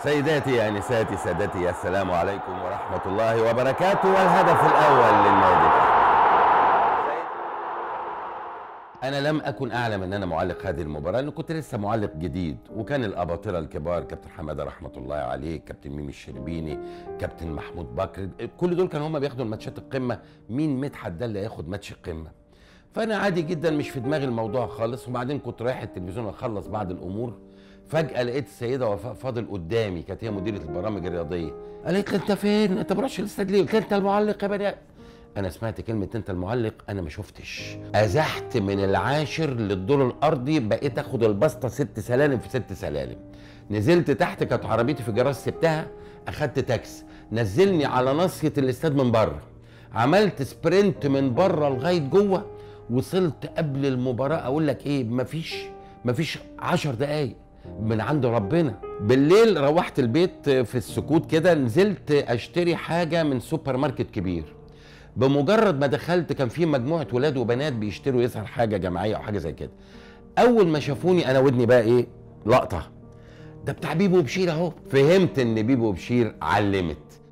سيداتي انساتي سادتي السلام عليكم ورحمه الله وبركاته والهدف الاول للنادي الأهلي. انا لم اكن اعلم ان انا معلق هذه المباراه لان كنت لسه معلق جديد وكان الاباطره الكبار كابتن حماده رحمه الله عليه كابتن ميمي الشربيني كابتن محمود بكر كل دول كانوا هم بياخدوا الماتشات القمه مين مدحت ده اللي هياخد ماتش القمه فانا عادي جدا مش في دماغي الموضوع خالص وبعدين كنت رايح التلفزيون اخلص بعض الامور فجاه لقيت السيده وفاء فاضل قدامي كانت هي مديره البرامج الرياضيه قالت لي انت فين انت بروحش الاستاد ليه قلت لها انت المعلق يا بني انا سمعت كلمه انت المعلق انا ما شفتش ازحت من العاشر للدور الارضي بقيت اخد البسطه ست سلالم في ست سلالم نزلت تحت كانت عربيتي في جراج سبتها اخدت تاكس نزلني على ناصيه الاستاد من بره عملت سبرنت من بره لغايه جوه وصلت قبل المباراه اقول لك ايه مفيش مفيش عشر دقايق من عند ربنا بالليل روحت البيت في السكوت كده نزلت اشتري حاجه من سوبر ماركت كبير بمجرد ما دخلت كان في مجموعه ولاد وبنات بيشتروا يظهر حاجه جماعيه او حاجه زي كده اول ما شافوني انا ودني بقى ايه لقطه ده بتاع بيبو وبشير اهو فهمت ان بيبو وبشير علمت